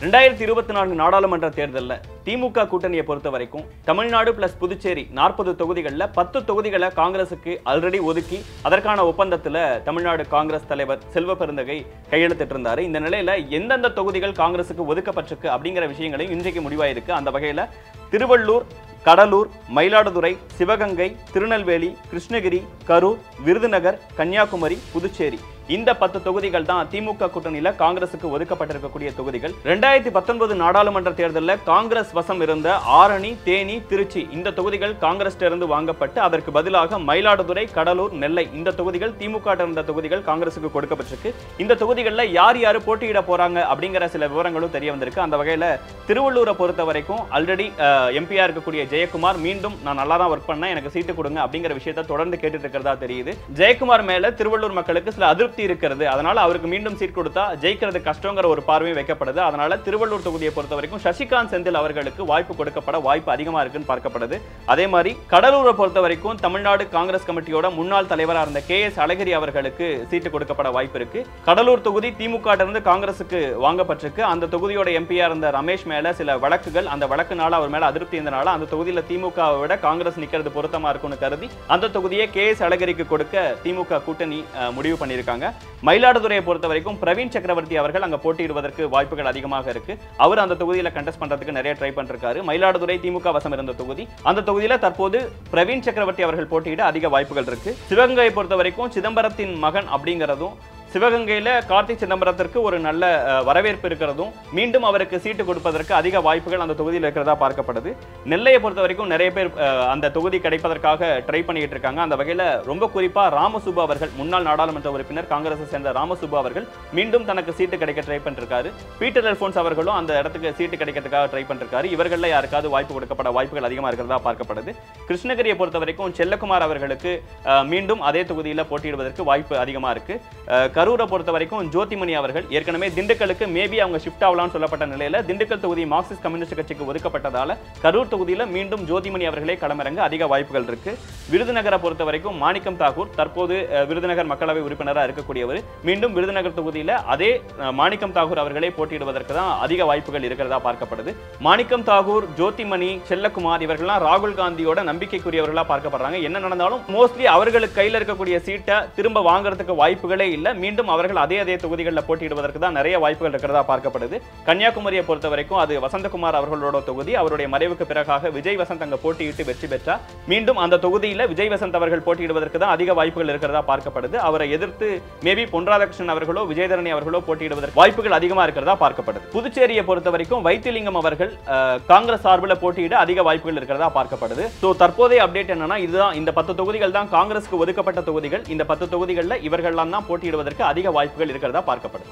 ரெண்டாயிரத்தி இருபத்தி நான்கு நாடாளுமன்ற தேர்தலில் திமுக கூட்டணியை பொறுத்த வரைக்கும் தமிழ்நாடு பிளஸ் புதுச்சேரி நாற்பது தொகுதிகளில் பத்து தொகுதிகளை காங்கிரசுக்கு ஆல்ரெடி ஒதுக்கி அதற்கான ஒப்பந்தத்தில் தமிழ்நாடு காங்கிரஸ் தலைவர் செல்வ பெருந்தகை கையெழுத்திட்டு இருந்தாரு இந்த நிலையில எந்தெந்த தொகுதிகள் காங்கிரசுக்கு ஒதுக்கப்பட்டிருக்கு அப்படிங்கிற விஷயங்களையும் இன்றைக்கு முடிவாயிருக்கு அந்த வகையில திருவள்ளூர் கடலூர் மயிலாடுதுறை சிவகங்கை திருநெல்வேலி கிருஷ்ணகிரி கரூர் விருதுநகர் கன்னியாகுமரி புதுச்சேரி இந்த பத்து தொகுதிகள் தான் திமுக கூட்டணியில காங்கிரசுக்கு ஒதுக்கப்பட்டிருக்கக்கூடிய தொகுதிகள் ரெண்டாயிரத்தி பத்தொன்பது நாடாளுமன்ற தேர்தலில் காங்கிரஸ் வசம் இருந்த ஆரணி தேனி திருச்சி இந்த தொகுதிகள் காங்கிரஸ் இருந்து வாங்கப்பட்டு அதற்கு பதிலாக மயிலாடுதுறை கடலூர் நெல்லை இந்த தொகுதிகள் திமுக இருந்த தொகுதிகள் காங்கிரசுக்கு கொடுக்கப்பட்டிருக்கு இந்த தொகுதிகளில் யார் யார் போட்டியிட போறாங்க அப்படிங்கிற சில விவரங்களும் தெரிய வந்திருக்கு அந்த வகையில திருவள்ளூரை பொறுத்த வரைக்கும் ஆல்ரெடி எம்பியா இருக்கக்கூடிய ஜெயக்குமார் மீண்டும் நான் நல்லா தான் ஒர்க் பண்ணேன் எனக்கு சீட்டு கொடுங்க அப்படிங்கிற விஷயத்தை தொடர்ந்து கேட்டுட்டு இருக்கிறதா தெரியுது ஜெயக்குமார் மேல திருவள்ளூர் மக்களுக்கு சில அதிருப்தி இருக்கிறது அதனால அவருக்கு மீண்டும் சீட் கொடுத்தா ஜெயிக்கிறது கஷ்டங்கிற ஒரு பார்வையும் வைக்கப்படுது அதனால திருவள்ளூர் தொகுதியை பொறுத்த வரைக்கும் சசிகாந்த் செந்தில் அவர்களுக்கு வாய்ப்பு கொடுக்கப்பட வாய்ப்பு அதிகமா இருக்குன்னு பார்க்கப்படுது அதே மாதிரி கடலூரை பொறுத்த வரைக்கும் தமிழ்நாடு காங்கிரஸ் கமிட்டியோட முன்னாள் தலைவராக இருந்த கே எஸ் அழகிரி அவர்களுக்கு சீட்டு கொடுக்கப்பட வாய்ப்பு இருக்கு கடலூர் தொகுதி திமுக இருந்து காங்கிரசுக்கு வாங்கப்பட்டிருக்கு அந்த தொகுதியோட எம்பியா இருந்த ரமேஷ் மேல சில வழக்குகள் அந்த வழக்குனால அவர் மேல அதிருப்தி இருந்தனால அந்த தொகுதியில திமுக விட காங்கிரஸ் நிக்கிறது பொருத்தமா இருக்கும்னு கருதி அந்த தொகுதியை கே எஸ் அழகிரிக்கு கொடுக்க திமுக கூட்டணி அஹ், முடிவு பண்ணியிருக்காங்க மயிலாடுதுறையை பொறுத்த வரைக்கும் பிரவீன் சக்கரவர்த்தி அவர்கள் அங்க போட்டியிடுவதற்கு வாய்ப்புகள் அதிகமாக இருக்கு அவர் அந்த தொகுதியில கண்டெஸ்ட் பண்றதுக்கு நிறைய ட்ரை பண்ணிருக்காரு மயிலாடுதுறை திமுக வசம் இருந்த தொகுதி அந்த தொகுதியில தற்போது பிரவீன் சக்கரவர்த்தி அவர்கள் போட்டியிட அதிக வாய்ப்புகள் இருக்கு சிவகங்கையை பொறுத்த வரைக்கும் சிதம்பரத்தின் மகன் அப்படிங்கிறதும் சிவகங்கையில கார்த்திக் சிதம்பரத்திற்கு ஒரு நல்ல அஹ், வரவேற்பு இருக்கிறதும் மீண்டும் அவருக்கு சீட்டு கொடுப்பதற்கு அதிக வாய்ப்புகள் அந்த தொகுதியில் இருக்கிறதா பார்க்கப்படுது நெல்லையை பொறுத்த வரைக்கும் நிறைய பேர் அஹ், அந்த தொகுதி கிடைப்பதற்காக ட்ரை பண்ணிட்டு இருக்காங்க அந்த வகையில ரொம்ப குறிப்பா ராமசுப்பு அவர்கள் முன்னாள் நாடாளுமன்ற உறுப்பினர் காங்கிரஸை சேர்ந்த ராமசுப்பு அவர்கள் மீண்டும் தனக்கு சீட்டு கிடைக்க ட்ரை பண்ணிருக்காரு பீட்டர் அல்போன்ஸ் அவர்களும் அந்த இடத்துக்கு சீட்டு கிடைக்கிறதுக்காக ட்ரை பண்ணிருக்காரு இவர்கள்ல யாருக்காவது வாய்ப்பு கொடுக்கப்பட வாய்ப்புகள் அதிகமா இருக்கிறதா பார்க்கப்படுது கிருஷ்ணகிரியை பொறுத்த வரைக்கும் செல்லக்குமார் அவர்களுக்கு அஹ், மீண்டும் அதே தொகுதியில் போட்டியிடுவதற்கு வாய்ப்பு அதிகமா இருக்கு அஹ், கரூரை பொறுத்த வரைக்கும் ஜோதிமணி அவர்கள் ஏற்கனவே திண்டுக்கலுக்கு மேபி அவங்க ஷிஃப்ட் ஆகலாம்னு சொல்லப்பட்ட நிலையில திண்டுக்கல் தொகுதி மார்க்சிஸ்ட் கம்யூனிஸ்ட் கட்சிக்கு ஒதுக்கப்பட்டதால கரூர் தொகுதியில மீண்டும் ஜோதிமணி அவர்களே களமிறங்க அதிக வாய்ப்புகள் இருக்கு விருதுநகரை பொறுத்த வரைக்கும் மாணிக்கம் தாக்கூர் தற்போது அஹ், விருதுநகர் மக்களவை உறுப்பினராக இருக்கக்கூடியவர் மீண்டும் விருதுநகர் தொகுதியில அதே அஹ், மாணிக்கம் தாக்கூர் அவர்களே போட்டியிடுவதற்கு தான் அதிக வாய்ப்புகள் இருக்கிறதா பார்க்கப்படுது மாணிக்கம் தாகூர் ஜோதிமணி செல்லக்குமார் இவர்கள்லாம் ராகுல் காந்தியோட நம்பிக்கைக்குரியவர்களா பார்க்கப்படுறாங்க என்ன நடந்தாலும் மோஸ்ட்லி அவர்களுக்கு கையில இருக்கக்கூடிய சீட்டை திரும்ப வாங்குறதுக்கு வாய்ப்புகளே இல்ல மீண்டும் அவர்கள் அதே அதே தொகுதிகளில் போட்டியிடுவதற்கு தான் நிறைய வாய்ப்புகள் இருக்கிறதா பார்க்கப்படுது கன்னியாகுமரியை பொறுத்த வரைக்கும் அது வசந்தகுமார் அவர்களோட தொகுதி அவருடைய மறைவுக்கு பிறகாக விஜய் வசந்த் அங்க போட்டியிட்டு வெற்றி பெற்றார் மீண்டும் அந்த தொகுதியில விஜய் வசந்த் அவர்கள் போட்டியிடுவதற்கு தான் அதிக வாய்ப்புகள் இருக்கிறதா பார்க்கப்படுது அவரை எதிர்த்து மேபி பொன் ராதாகிருஷ்ணன் அவர்களோ விஜயதரணி அவர்களோ போட்டியிடுவதற்கு வாய்ப்புகள் அதிகமா இருக்கிறதா பார்க்கப்படுது புதுச்சேரியை பொறுத்த வரைக்கும் வைத்திலிங்கம் அவர்கள் அஹ், காங்கிரஸ் சார்பில் போட்டியிட அதிக வாய்ப்புகள் இருக்கிறதா பார்க்கப்படுது ஸோ தற்போதைய அப்டேட் என்னன்னா இதுதான் இந்த பத்து தொகுதிகள் தான் காங்கிரஸ்க்கு ஒதுக்கப்பட்ட தொகுதிகள் இந்த பத்து தொகுதிகளில் இவர்கள்லாம் தான் போட்டியிடுவதற்கு அதிக வாய்ப்புகள் இருக்கிறதா பார்க்கப்படுது